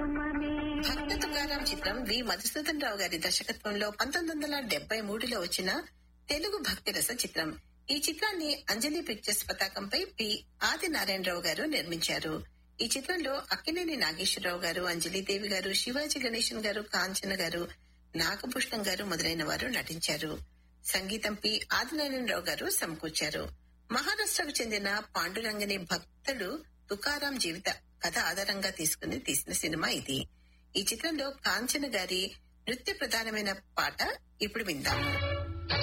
భక్త తుకారాం చిత్రం వి మధుసూదన్ రావు గారి దర్శకత్వంలో పంతొమ్మిది వందల డెబ్బై మూడులో వచ్చిన తెలుగు భక్తి రస చిత్రం ఈ చిత్రాన్ని అంజలి పిక్చర్స్ పతాకంపై పి ఆదినారాయణరావు గారు నిర్మించారు ఈ చిత్రంలో అక్కినేని నాగేశ్వరరావు గారు అంజలిదేవి గారు శివాజీ గణేశన్ గారు కాంచన గారు నాగభూషణం గారు మొదలైన వారు నటించారు సంగీతం పి ఆదినారాయణరావు గారు సమకూర్చారు మహారాష్ట్రకు చెందిన పాండురంగని భక్తుడు తుకారాం జీవిత కథ ఆధారంగా తీసుకుని తీసిన సినిమా ఇది ఈ చిత్రంలో కాంచన గారి నృత్య ప్రధానమైన పాట ఇప్పుడు విందాము